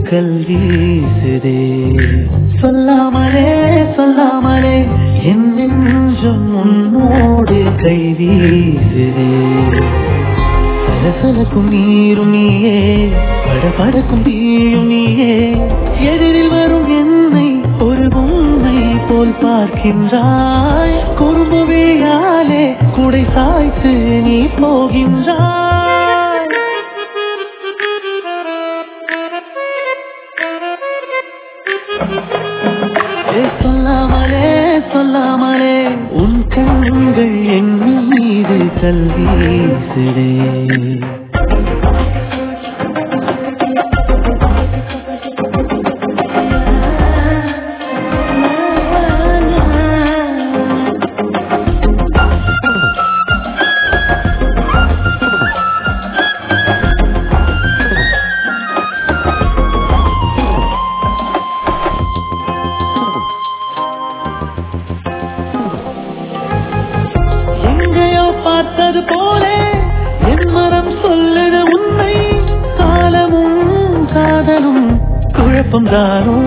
கல் வீசுதே சொல்லாமலே சொல்லாமலே என் நெஞ்சம் உன்னோடு கை வீசுதே சலசலக்கும் நீரும் நீயே படபடக்கும் தீயும் நீயே எதிரில் வரும் என்னை ஒரு பொம்மை போல் பார்க்கின்றாய் குறும்புவையாலே குடை சாய்த்து நீ போகின்றாய் ஏ சொல்லாமலே சொல்லாமலே உன் கண்கள் என் மீது கல்வீசுடே எங்கேயோ பார்த்தது போல என் மனம் சொல்லுது உண்மை காலமும் காதலும் குழப்பம் தானோ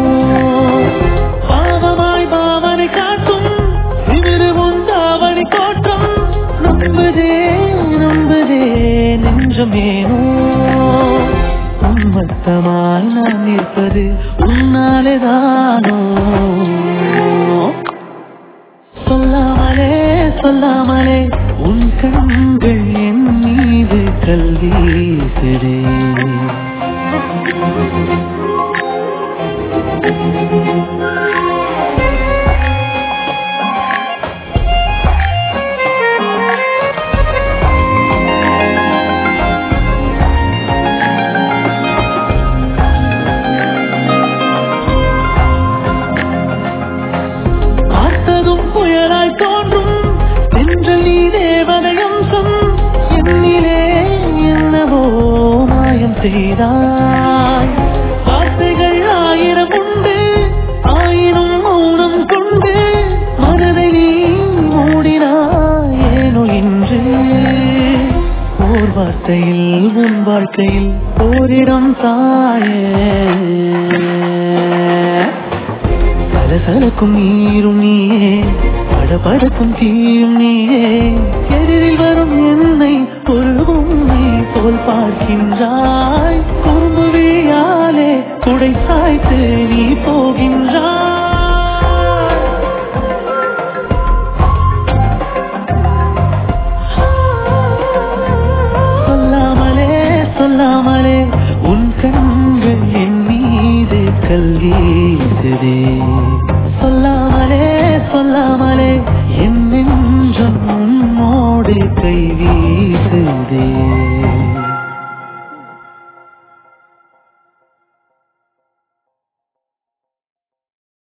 பாவமாய் பாவனை காட்டும் திமிரு உண்டாவனை கோட்டம் நம்புதே நம்புதே நெஞ்சமேனோ உன்மத்தமாய் நான் நிற்பது உன்னாலேதானோ சொல்லாமலே சொல்லாமலே உன் கண்கள் என் மீது கல்வீசுதே பார்த்ததும் புயலாய் தோன்றும் தென்றல் நீ தேவதை அம்சம் என்னிலே என்னவோ மாயம் செய்தாய் வார்த்தைகள் ஆயிரம் உண்டு ஆயினும் மௌனம் கொண்டு மனதை நீ மூடினாய் ஏனோ இன்று ஓர் வார்த்தையில் உன் வாழ்க்கையில் ஓரிடம் தாயே சலசலக்கும் நீரும் நீயே படபடக்கும் தீயும் நீயே எதிரில் வரும் என்னை ஒரு உண்மை போல் பார்க்கின்றாய் குறும்புவியாலே குடை சாய்த்து நீ போகின்றாய் சொல்லாமலே சொல்லாமலே உன் கண்கள் என் மீது கல்வீசுதே சொல்லாமலே சொல்லாமலே என்